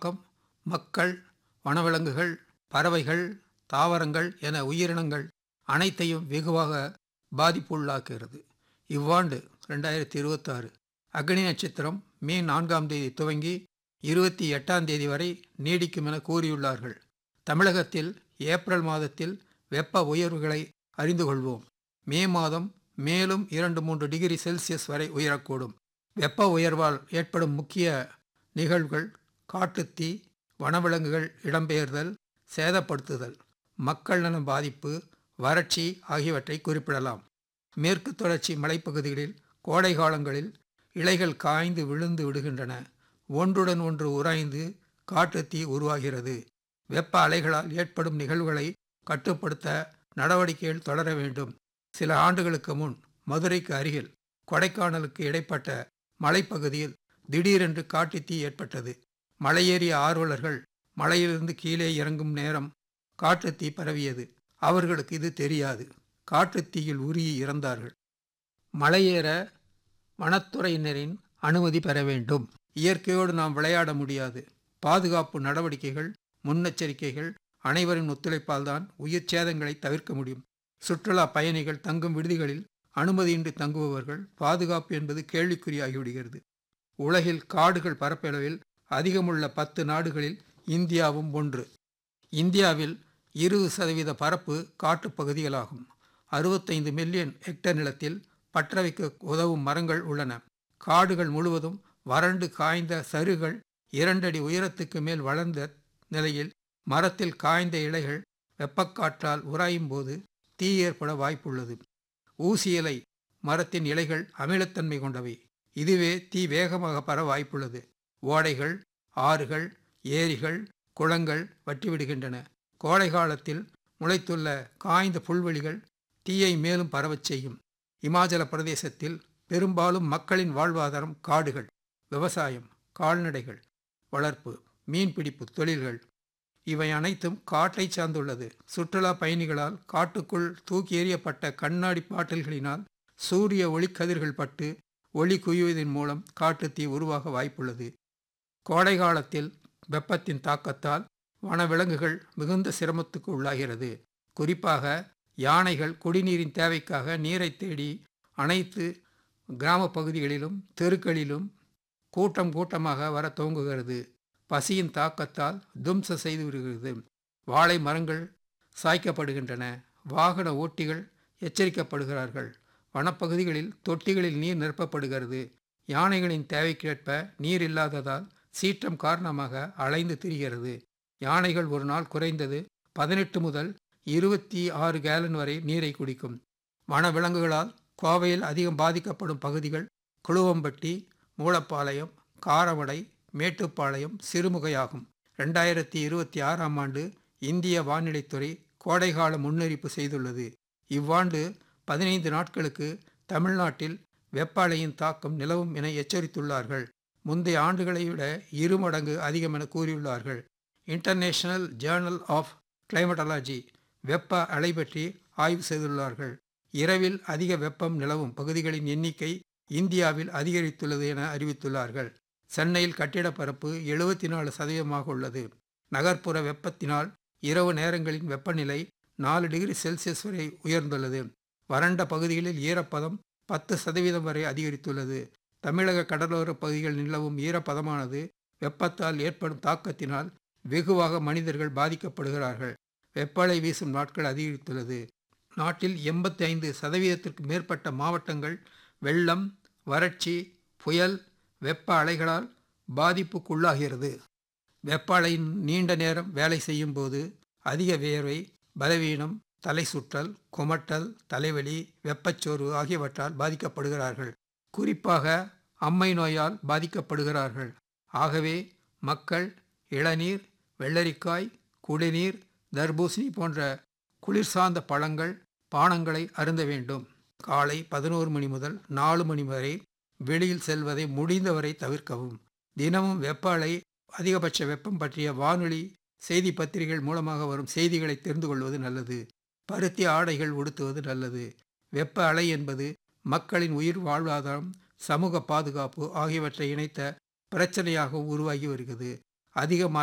தாக்கம் மக்கள் வனவிலங்குகள் பறவைகள் தாவரங்கள் என உயிரினங்கள் அனைத்தையும் வெகுவாக பாதிப்புள்ளாக்குகிறது இவ்வாண்டு ரெண்டாயிரத்தி இருபத்தாறு அக்னி நட்சத்திரம் மே நான்காம் தேதி துவங்கி இருபத்தி எட்டாம் தேதி வரை நீடிக்கும் என கூறியுள்ளார்கள் தமிழகத்தில் ஏப்ரல் மாதத்தில் வெப்ப உயர்வுகளை அறிந்து கொள்வோம் மே மாதம் மேலும் இரண்டு மூன்று டிகிரி செல்சியஸ் வரை உயரக்கூடும் வெப்ப உயர்வால் ஏற்படும் முக்கிய நிகழ்வுகள் காட்டுத்தீ வனவிலங்குகள் இடம்பெயர்தல் சேதப்படுத்துதல் மக்கள் நல பாதிப்பு வறட்சி ஆகியவற்றை குறிப்பிடலாம் மேற்கு தொடர்ச்சி மலைப்பகுதிகளில் கோடை காலங்களில் இலைகள் காய்ந்து விழுந்து விடுகின்றன ஒன்றுடன் ஒன்று உராய்ந்து காட்டுத்தீ உருவாகிறது வெப்ப அலைகளால் ஏற்படும் நிகழ்வுகளை கட்டுப்படுத்த நடவடிக்கைகள் தொடர வேண்டும் சில ஆண்டுகளுக்கு முன் மதுரைக்கு அருகில் கொடைக்கானலுக்கு இடைப்பட்ட மலைப்பகுதியில் திடீரென்று காட்டுத்தீ ஏற்பட்டது மலையேறிய ஆர்வலர்கள் மலையிலிருந்து கீழே இறங்கும் நேரம் காட்டுத்தீ பரவியது அவர்களுக்கு இது தெரியாது காட்டுத்தீயில் உருகி இறந்தார்கள் மலையேற வனத்துறையினரின் அனுமதி பெற வேண்டும் இயற்கையோடு நாம் விளையாட முடியாது பாதுகாப்பு நடவடிக்கைகள் முன்னெச்சரிக்கைகள் அனைவரின் ஒத்துழைப்பால் தான் உயிர் சேதங்களை தவிர்க்க முடியும் சுற்றுலா பயணிகள் தங்கும் விடுதிகளில் அனுமதியின்றி தங்குபவர்கள் பாதுகாப்பு என்பது கேள்விக்குறியாகிவிடுகிறது உலகில் காடுகள் பரப்பளவில் அதிகமுள்ள பத்து நாடுகளில் இந்தியாவும் ஒன்று இந்தியாவில் இருபது சதவீத பரப்பு காட்டுப் பகுதிகளாகும் அறுபத்தைந்து மில்லியன் ஹெக்டர் நிலத்தில் பற்ற வைக்க உதவும் மரங்கள் உள்ளன காடுகள் முழுவதும் வறண்டு காய்ந்த சருகள் இரண்டடி உயரத்துக்கு மேல் வளர்ந்த நிலையில் மரத்தில் காய்ந்த இலைகள் வெப்பக்காற்றால் உராயும் போது தீ ஏற்பட வாய்ப்புள்ளது ஊசி இலை மரத்தின் இலைகள் அமிலத்தன்மை கொண்டவை இதுவே தீ வேகமாக பர வாய்ப்புள்ளது ஓடைகள் ஆறுகள் ஏரிகள் குளங்கள் வற்றிவிடுகின்றன கோடை காலத்தில் முளைத்துள்ள காய்ந்த புல்வெளிகள் தீயை மேலும் பரவச் செய்யும் இமாச்சல பிரதேசத்தில் பெரும்பாலும் மக்களின் வாழ்வாதாரம் காடுகள் விவசாயம் கால்நடைகள் வளர்ப்பு மீன்பிடிப்பு தொழில்கள் இவை அனைத்தும் காட்டை சார்ந்துள்ளது சுற்றுலா பயணிகளால் காட்டுக்குள் தூக்கி எறியப்பட்ட கண்ணாடி பாட்டில்களினால் சூரிய ஒளிக்கதிர்கள் பட்டு ஒளி குவிவதன் மூலம் காட்டுத்தீ உருவாக வாய்ப்புள்ளது கோடை காலத்தில் வெப்பத்தின் தாக்கத்தால் வனவிலங்குகள் மிகுந்த சிரமத்துக்கு உள்ளாகிறது குறிப்பாக யானைகள் குடிநீரின் தேவைக்காக நீரை தேடி அனைத்து கிராம பகுதிகளிலும் தெருக்களிலும் கூட்டம் கூட்டமாக வர துவங்குகிறது பசியின் தாக்கத்தால் தும்ச செய்து விடுகிறது வாழை மரங்கள் சாய்க்கப்படுகின்றன வாகன ஓட்டிகள் எச்சரிக்கப்படுகிறார்கள் வனப்பகுதிகளில் தொட்டிகளில் நீர் நிரப்பப்படுகிறது யானைகளின் தேவைக்கேற்ப நீர் இல்லாததால் சீற்றம் காரணமாக அலைந்து திரிகிறது யானைகள் ஒரு நாள் குறைந்தது பதினெட்டு முதல் இருபத்தி ஆறு கேலன் வரை நீரை குடிக்கும் வனவிலங்குகளால் கோவையில் அதிகம் பாதிக்கப்படும் பகுதிகள் குழுவம்பட்டி மூலப்பாளையம் காரமடை மேட்டுப்பாளையம் சிறுமுகையாகும் ரெண்டாயிரத்தி இருபத்தி ஆறாம் ஆண்டு இந்திய வானிலைத்துறை கோடைகால முன்னறிப்பு செய்துள்ளது இவ்வாண்டு பதினைந்து நாட்களுக்கு தமிழ்நாட்டில் வெப்ப அலையின் தாக்கம் நிலவும் என எச்சரித்துள்ளார்கள் முந்தைய ஆண்டுகளை விட இரு மடங்கு அதிகம் என கூறியுள்ளார்கள் இன்டர்நேஷனல் ஜேர்னல் ஆஃப் கிளைமட்டாலஜி வெப்ப அலை பற்றி ஆய்வு செய்துள்ளார்கள் இரவில் அதிக வெப்பம் நிலவும் பகுதிகளின் எண்ணிக்கை இந்தியாவில் அதிகரித்துள்ளது என அறிவித்துள்ளார்கள் சென்னையில் கட்டிடப் பரப்பு எழுபத்தி நாலு சதவீதமாக உள்ளது நகர்ப்புற வெப்பத்தினால் இரவு நேரங்களின் வெப்பநிலை நாலு டிகிரி செல்சியஸ் வரை உயர்ந்துள்ளது வறண்ட பகுதிகளில் ஈரப்பதம் பத்து சதவீதம் வரை அதிகரித்துள்ளது தமிழக கடலோர பகுதிகளில் நிலவும் ஈரப்பதமானது வெப்பத்தால் ஏற்படும் தாக்கத்தினால் வெகுவாக மனிதர்கள் பாதிக்கப்படுகிறார்கள் வெப்பலை வீசும் நாட்கள் அதிகரித்துள்ளது நாட்டில் எண்பத்தி ஐந்து சதவீதத்திற்கு மேற்பட்ட மாவட்டங்கள் வெள்ளம் வறட்சி புயல் வெப்ப அலைகளால் பாதிப்புக்குள்ளாகிறது வெப்ப அலையின் நீண்ட நேரம் வேலை செய்யும் போது அதிக வேர்வை பலவீனம் தலை சுற்றல் குமட்டல் தலைவலி வெப்பச்சோர்வு ஆகியவற்றால் பாதிக்கப்படுகிறார்கள் குறிப்பாக அம்மை நோயால் பாதிக்கப்படுகிறார்கள் ஆகவே மக்கள் இளநீர் வெள்ளரிக்காய் குடிநீர் தர்பூசணி போன்ற குளிர் சார்ந்த பழங்கள் பானங்களை அருந்த வேண்டும் காலை பதினோரு மணி முதல் நாலு மணி வரை வெளியில் செல்வதை முடிந்தவரை தவிர்க்கவும் தினமும் வெப்ப அலை அதிகபட்ச வெப்பம் பற்றிய வானொலி செய்தி பத்திரிகைகள் மூலமாக வரும் செய்திகளை தெரிந்து கொள்வது நல்லது பருத்தி ஆடைகள் உடுத்துவது நல்லது வெப்ப அலை என்பது மக்களின் உயிர் வாழ்வாதாரம் சமூக பாதுகாப்பு ஆகியவற்றை இணைத்த பிரச்சனையாக உருவாகி வருகிறது அதிக